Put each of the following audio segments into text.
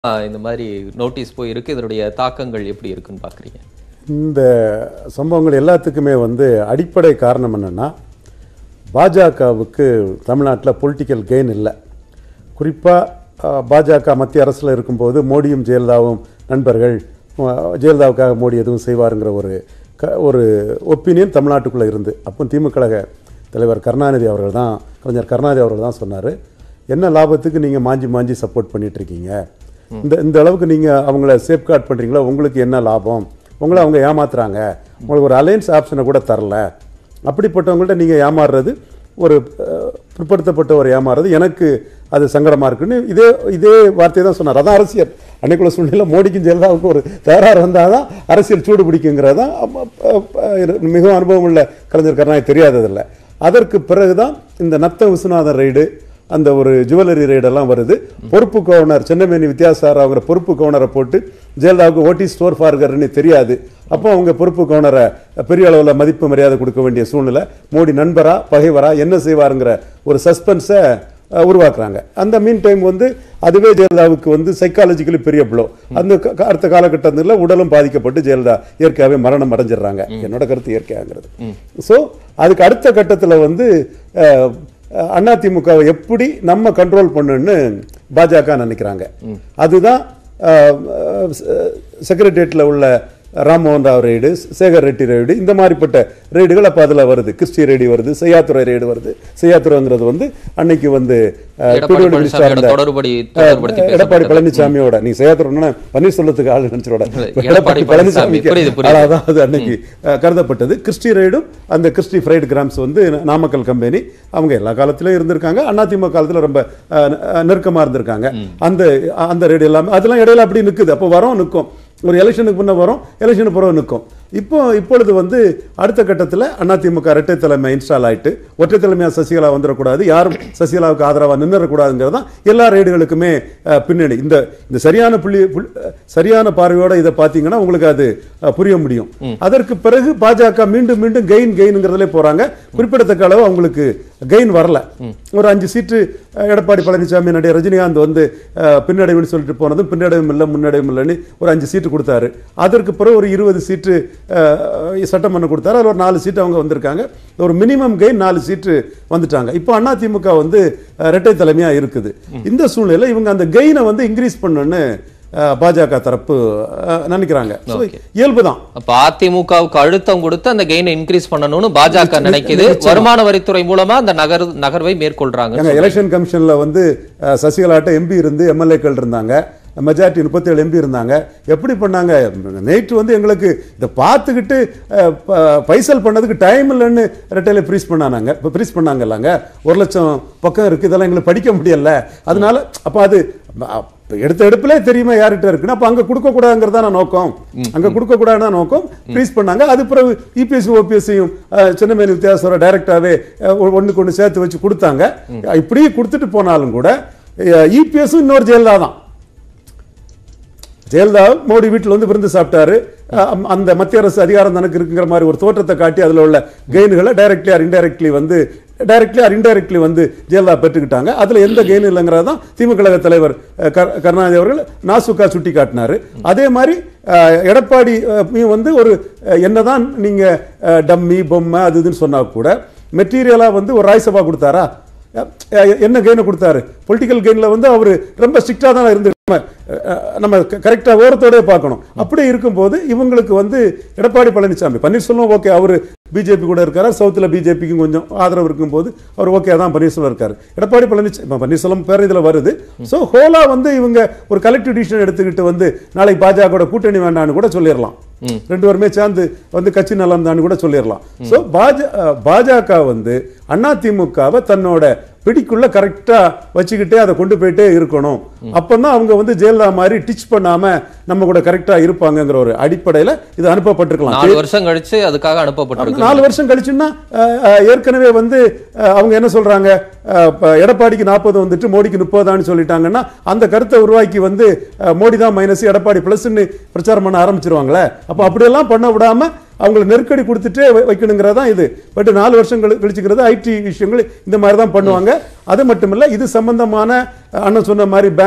ஆஹ் இந்த மாதிரி நோட்டீஸ் போய் இருக்கு இதனுடைய தாக்கங்கள் எப்படி இருக்குன்னு பாக்குறீங்க இந்த சம்பவங்கள் எல்லாத்துக்குமே வந்து அடிப்படை காரணம் என்னென்னா பாஜகவுக்கு தமிழ்நாட்டில் பொலிட்டிக்கல் கெயின் இல்லை குறிப்பாக பாஜக மத்திய அரசில் இருக்கும்போது மோடியும் ஜெயலலிதாவும் நண்பர்கள் அஹ், ஜெயலலிதாவுக்காக மோடி எதுவும் செய்வாருங்கிற ஒரு க ஒரு ஒப்பீனியன் தமிழ்நாட்டுக்குள்ளே இருந்து அப்போ திமுக கழக தலைவர் கருணாநிதி அவர்கள் தான் கலைஞர் கருணாநிதி அவர்கள் தான் சொன்னார் என்ன லாபத்துக்கு நீங்கள் மாஞ்சி மாஞ்சி சப்போர்ட் பண்ணிட்டு இருக்கீங்க இந்த இந்த அளவுக்கு நீங்கள் அவங்கள சேஃப்கார்ட் பண்ணுறீங்களா உங்களுக்கு என்ன லாபம் உங்களை அவங்க ஏமாத்துறாங்க உங்களுக்கு ஒரு அலையன்ஸ் ஆப்ஷனை கூட தரல அப்படிப்பட்டவங்கள்ட்ட நீங்கள் ஏமாறுறது ஒரு அஹ், பிற்படுத்தப்பட்ட ஒரு ஏமாறுறது எனக்கு அது சங்கடமாக இருக்குன்னு இதே இதே வார்த்தையை தான் சொன்னார் அதான் அரசியல் அன்னைக்குள்ள சூழ்நிலை மோடிக்கும் ஜெயலலிதாவுக்கும் ஒரு தகராறு வந்தால் தான் அரசியல் சூடு பிடிக்குங்கிறது தான் அப்ப- அப்ப- அஹ், மிகவும் அனுபவம் உள்ள கலைஞர் கருணாநிதி தெரியாததில்லை அதற்கு பிறகு தான் இந்த நத்த விஸ்வநாதன் ரைடு அந்த ஒரு ஜுவல்லரி ரைடெல்லாம் வருது பொறுப்பு கவர்னர் சென்னமேனி வித்யாசார் அவங்க பொறுப்பு கவர்னரை போட்டு ஜெயலலிதாவுக்கு ஓட்டி ஸ்டோர் ஃபார்கர்னு தெரியாது அப்போ அவங்க பொறுப்பு கவர்னரை பெரிய அளவில் மதிப்பு மரியாதை கொடுக்க வேண்டிய சூழ்நிலை மோடி நண்பரா பகைவரா என்ன செய்வாருங்கிற ஒரு சஸ்பென்ஸை உருவாக்குறாங்க அந்த மீன் டைம் வந்து அதுவே ஜெயலலிதாவுக்கு வந்து சைக்காலஜிக்கலி பெரிய ப்ளோ அந்த க- க- அடுத்த காலகட்டத்தில் உடலும் பாதிக்கப்பட்டு ஜெயலலிதா இயற்கையாகவே மரணம் அடைஞ்சிடுறாங்க என்னோட கருத்து இயற்கையாங்கிறது ஸோ அதுக்கு அடுத்த கட்டத்தில் வந்து அஹ், அதிமுகவை எப்படி நம்ம கண்ட்ரோல் பண்ணுன்னு பாஜக நினைக்கிறாங்க அதுதான் செக்ரட்டேரியட்டில் உள்ள ராம்மோகன் ராவ் ரெய்டு சேகர் ரெட்டி ரெய்டு இந்த மாதிரிப்பட்ட ரெய்டுகள் அப்போ அதில் வருது கிறிஸ்டி ரெய்டு வருது செய்யாத்துறை ரெய்டு வருது செய்யாத்துறைங்கிறது வந்து அன்னைக்கு வந்து அஹ், எடப்பாடி பிரிவு மினிஸ்டரா பழனிசாமியோட இருந்த தொடர்படி தொடர்படுத்தி எடப்பாடி பேசப்பட்டது. பழனிசாமியோட நீ செய்யாத்துறோம்னா பன்னீர்செல்வத்துக்கு ஆளு நினைச்சிரோட எடப்பாடி எடப்பாடி பழனிசாமி, பழனிசாமி புரியுது, புரியுது. அதான் அது அன்னைக்கு அஹ், கருதப்பட்டது கிறிஸ்டி ரைடும் அந்த கிறிஸ்டி ஃப்ரைடு கிராம்ஸ் வந்து நா- நாமக்கல் கம்பெனி அவங்க எல்லா காலத்திலும் இருந்திருக்காங்க அதிமுக காலத்துல ரொம்ப அஹ், அஹ், நெருக்கமா இருந்திருக்காங்க அந்த அந்த ரைடு எல்லாமே அதெல்லாம் இடையில அப்படி நிக்குது அப்போ வரோம் நிற்கும் ஒரு எலெக்ஷனுக்கு முன்ன வரும் எலெக்ஷனுக்கு பிறகு நிற்கும் இப்போ இப்பொழுது வந்து அடுத்த கட்டத்தில் அதிமுக இரட்டை தலைமை இன்ஸ்டால் ஆயிட்டு ஒற்றை தலைமையாக சசிகலா வந்துடக்கூடாது யாரும் சசிகலாவுக்கு ஆதரவாக நின்றுடக்கூடாதுங்கிறது தான் எல்லா ரைடுகளுக்குமே அஹ், பின்னணி இந்த இந்த சரியான புள்ளி புள்ளி- அஹ், சரியான பார்வையோட இதை பார்த்தீங்கன்னா உங்களுக்கு அது அஹ், புரிய முடியும் அதற்கு பிறகு பாஜக மீண்டும் மீண்டும் கெயின் கெயின்ங்கிறதுலே போறாங்க குறிப்பிடத்தக்க அளவு அவங்களுக்கு கெயின் வரல ஒரு அஞ்சு சீட்டு அஹ், எடப்பாடி பழனிசாமி நடிகர் ரஜினிகாந்த் வந்து அஹ், பின்னடைவுன்னு சொல்லிட்டு போனதும் பின்னடைவும் இல்லை முன்னடைவும் இல்லைன்னு ஒரு அஞ்சு சீட்டு கொடுத்தாரு அதற்கு பிறகு ஒரு இருபது சீட்டு அஹ், சட்டமன்றம் கொடுத்தாரு அதில் ஒரு நாலு சீட்டு அவங்க வந்திருக்காங்க ஒரு மினிமம் கெயின் நாலு சீட்டு வந்துட்டாங்க இப்போ அதிமுக வந்து அஹ், இரட்டை தலைமையா இருக்குது இந்த சூழ்நிலையில இவங்க அந்த கெயினை வந்து இன்க்ரீஸ் பண்ணணும்னு அஹ், பாஜக தரப்பு அஹ், நினைக்கிறாங்க So, இயல்புதான் அப்ப அதிமுகவுக்கு அழுத்தம் கொடுத்து அந்த கெயினை இன்க்ரீஸ் பண்ணணும்னு பாஜக நினைக்குது வருமான வரித்துறை மூலமா அந்த நகர் நகர்வை மேற்கொள்றாங்க எங்க எலெக்ஷன் கமிஷன்ல வந்து அஹ், சசிகலாட்ட எம்பி இருந்து எம்எல்ஏக்கள் இருந்தாங்க மெஜாரிட்டி முப்பத்தேழு எம்பி இருந்தாங்க எப்படி பண்ணாங்க நைட்டு வந்து எங்களுக்கு இதை பார்த்துக்கிட்டு அஹ், ப- பைசல் பண்ணதுக்கு டைம் இல்லைன்னு ரெட்டையில ஃப்ரீஸ் பண்ணானாங்க இப்போ ஃப்ரீஸ் பண்ணாங்கல்லாங்க ஒரு லட்சம் பக்கம் இருக்கு இதெல்லாம் எங்களுக்கு படிக்க முடியல அதனால அப்போ அது அ- எடுத்த எடுப்பிலே தெரியுமா யார்கிட்ட இருக்குன்னு அப்போ அங்கே கொடுக்கக்கூடாதுங்கிறதா நோக்கம் அங்கே கொடுக்கக்கூடாதுதான் நோக்கம் ஃப்ரீஸ் பண்ணாங்க அது பிறகு இபிஎஸ் ஓபிஎஸ்சியும் சின்னமேனி வித்தியாசோட டைரக்டாகவே ஒன்றுக்கு ஒன்று சேர்த்து வச்சு கொடுத்தாங்க இப்படி கொடுத்துட்டு போனாலும் கூட இபிஎஸும் இன்னொரு ஜெயலலிதா தான் ஜெயலலிதா மோடி வீட்டில் வந்து விருந்து சாப்பிட்டாரு அஹ் அந்த மத்திய அரசு அதிகாரம் தனக்கு இருக்குங்கிற மாதிரி ஒரு தோற்றத்தை காட்டி அதில் உள்ள கெயின்களை டைரக்ட்லி ஆர் இன்டைரக்ட்லி வந்து டைரக்ட்லி ஆர் இன்டைரக்ட்லி வந்து ஜெயலலிதா பெற்றுக்கிட்டாங்க அதில் எந்த கெயின் இல்லைங்கிறது தான் திமுக கழக தலைவர் அஹ், கரு- கருணாநிதி அவர்கள் நாசுக்கா சுட்டி காட்டினாரு அதே மாதிரி அஹ், எடப்பாடி அஹ், யும் வந்து ஒரு அஹ், என்னதான் நீங்க அஹ், டம்மி பொம்மை அது இதுன்னு சொன்னா கூட மெட்டீரியலா வந்து ஒரு ராய்சபா கொடுத்தாரா அஹ், என்ன கெயினை கொடுத்தாரு பொலிட்டிக்கல் கெயினில் வந்து அவர் ரொம்ப ஸ்ட்ரிக்டாக தான் இருந்து நம்ம, அஹ், நம்ம கரெக்டாக ஓரத்தோடய பார்க்கணும் அப்படி இருக்கும்போது இவங்களுக்கு வந்து எடப்பாடி பழனிசாமி பன்னீர்செல்வம் ஓகே அவர் பிஜேபி கூட இருக்காரு சவுத்தில் பிஜேபிக்கும் கொஞ்சம் ஆதரவு இருக்கும்போது அவர் ஓகே தான் பன்னீர்செல்வம் இருக்காரு எடப்பாடி பழனிசாமி இப்ப பன்னீர்செல்வம் பேர் இதில் வருது ஸோ ஹோலா வந்து இவங்க ஒரு கலெக்டிவ் டிசிஷன் எடுத்துக்கிட்டு வந்து நாளைக்கு பாஜக கூட்டணி வேண்டாம்னு கூட சொல்லிடலாம் ரெண்டு பேருமே சேர்ந்து வந்து கட்சி நலம் தான் கூட சொல்லிடலாம் ஸோ பாஜ அஹ், பாஜக வந்து அதிமுகவை தன்னோட பிடிக்குள்ள கரெக்டா வச்சுக்கிட்டே அதை கொண்டு போயிட்டே இருக்கணும் அப்பதான் அவங்க வந்து ஜெயலலிதா மாதிரி டிச் பண்ணாம நம்ம கூட கரெக்டா இருப்பாங்கங்கிற ஒரு அடிப்படையில இது அனுப்பப்பட்டிருக்கலாம் நாலு வருஷம் கழிச்சு அதுக்காக அனுப்பப்பட்டிருக்கு நாலு வருஷம் கழிச்சுன்னா அஹ், அஹ், ஏற்கனவே வந்து அஹ், அவங்க என்ன சொல்றாங்க அஹ், இப்ப எடப்பாடிக்கு நாற்பது வந்துட்டு மோடிக்கு முப்பதான்னு சொல்லிட்டாங்கன்னா அந்த கருத்தை உருவாக்கி வந்து அஹ், மோடி தான் மைனஸ் எடப்பாடி பிளஸ்ன்னு பிரச்சாரம் பண்ண ஆரம்பிச்சிருவாங்களே அப்போ அப்படியெல்லாம் பண்ண விடாம அவங்களை நெருக்கடி கொடுத்துட்டே வை- வைக்கணுங்கிறது தான் இது பட் நாலு வருஷம் கழி- கழிச்சுக்கிறது ஐடி விஷயங்கள் இந்த மாதிரி தான் பண்ணுவாங்க அது மட்டும் இல்ல இது சம்பந்தமான அஹ், அண்ணன் சொன்ன மாதிரி பேங்க்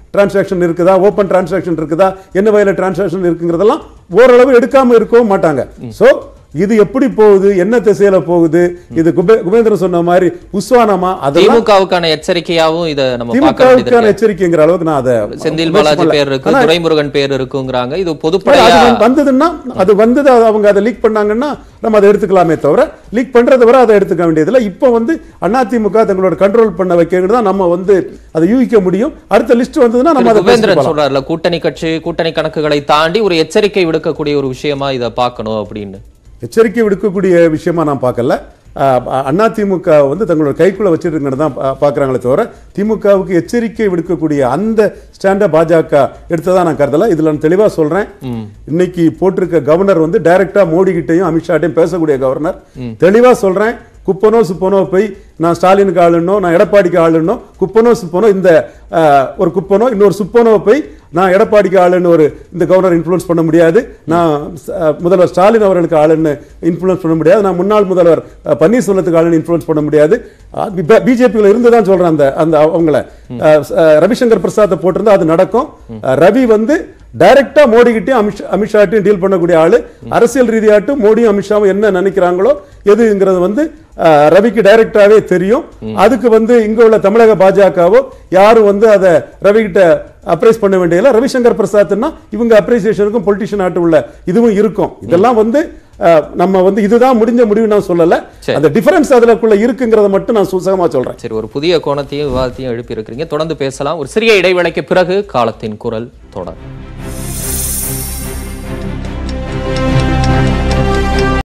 டிரான்சாக்ஷன் இருக்குதா ஓப்பன் டிரான்சாக்ஷன் இருக்குதா என்ன வகையில டிரான்சாக்ஷன் இருக்குங்கிறதெல்லாம் ஓரளவு எடுக்காம இருக்கவும் மாட்டாங்க சோ இது எப்படி போகுது என்ன திசையில போகுது இது குபே குபேந்திரன் சொன்ன மாதிரி உஸ்வானமா அதெல்லாம் திமுகவுக்கான எச்சரிக்கையாவும் இத நம்ம பார்க்க வேண்டியது திமுகவுக்கான இருக்கு. எச்சரிக்கைங்கிற அளவுக்கு நான் அதை செந்தில் முயற்சி பாலாஜி பண்ணல. பேர் இருக்கு ஆனா, துரைமுருகன் பேர் இருக்குங்கிறாங்க இது அது பொதுப்படையா வந்து- வந்ததுன்னா அது வந்தது அது அவங்க அதை லீக் பண்ணாங்கன்னா நம்ம அதை எடுத்துக்கலாமே தவிர லீக் பண்றதை வரை அதை எடுத்துக்க வேண்டியதில்லை இப்போ வந்து அதிமுக தங்களோட கண்ட்ரோல் பண்ண வைக்கிறது தான் நம்ம வந்து அதை யூகிக்க முடியும் அடுத்த லிஸ்ட் வந்ததுன்னா நம்ம அதை குபேந்திரன் பேசிக்கலாம். சொல்றாருல கூட்டணி கட்சி கூட்டணி கணக்குகளை தாண்டி ஒரு எச்சரிக்கை விடுக்கக்கூடிய ஒரு விஷயமா இத பார்க்கணும் அப்படின்னு எச்சரிக்கை விடுக்கக்கூடிய விஷயமா நான் பார்க்கல அதிமுக வந்து தங்களோட கைக்குள்ள வச்சிருக்கிறது தான் பா- பார்க்கறாங்களே தவிர திமுகவுக்கு எச்சரிக்கை விடுக்கக்கூடிய அந்த ஸ்டாண்டை பாஜக எடுத்ததா நான் கருதல இதுல நான் தெளிவா சொல்றேன் இன்னைக்கு போட்டிருக்க கவர்னர் வந்து டைரக்டா மோடி கிட்டையும் அமித்ஷாட்டையும் பேசக்கூடிய கவர்னர் தெளிவா சொல்றேன் குப்பனோ சுப்பனோ போய் நான் ஸ்டாலினுக்கு ஆளுனோ நான் எடப்பாடிக்கு ஆளுனோ குப்பனோ சுப்பனோ இந்த அஹ், ஒரு குப்பனோ இன்னொரு சுப்பனோ போய் நான் எடப்பாடிக்கு ஆளுன்னு ஒரு இந்த கவர்னர் இன்ஃப்ளூயன்ஸ் பண்ண முடியாது நான் அஹ், முதல்வர் ஸ்டாலின் அவர்களுக்கு ஆளுன்னு இன்ஃப்ளூயன்ஸ் பண்ண முடியாது நான் முன்னாள் முதல்வர் அஹ், பன்னீர்செல்வத்துக்கு ஆளுன்னு இன்ஃப்ளூயன்ஸ் பண்ண முடியாது பிஜேபியில் இருந்து தான் சொல்றேன் அந்த அந்த அவங்கள அஹ், அஹ், ரவிசங்கர் பிரசாத்தை போட்டிருந்தா அது நடக்கும் அஹ், ரவி வந்து டைரக்டா மோடி கிட்டயும் அமித் அமித்ஷாட்டையும் டீல் பண்ணக்கூடிய ஆளு அரசியல் ரீதியாட்டும் மோடியும் அமித்ஷாவும் என்ன நினைக்கிறாங்களோ எதுங்கிறது வந்து அஹ், ரவிக்கு டைரக்டாவே தெரியும் அதுக்கு வந்து இங்க உள்ள தமிழக பாஜகவோ யாரும் வந்து அதை ரவி கிட்ட அப்ரைஸ் பண்ண வேண்டியதில்லை ரவிசங்கர் பிரசாத்னா இவங்க அப்ரிசியேஷனுக்கும் பொலிட்டிஷியன் ஆட்டு உள்ள இதுவும் இருக்கும் இதெல்லாம் வந்து அஹ், நம்ம வந்து இதுதான் முடிஞ்ச முடிவு நான் சொல்லல சரி. அந்த டிஃபரன்ஸ் அதுலக்குள்ள இருக்குங்கிறத மட்டும் நான் சுசகமா சொல்றேன் சரி ஒரு புதிய கோணத்தையும் விவாதத்தையும் எழுப்பி இருக்கிறீங்க தொடர்ந்து பேசலாம் ஒரு சிறிய இடைவேளைக்கு பிறகு காலத்தின் குரல் தொடரும்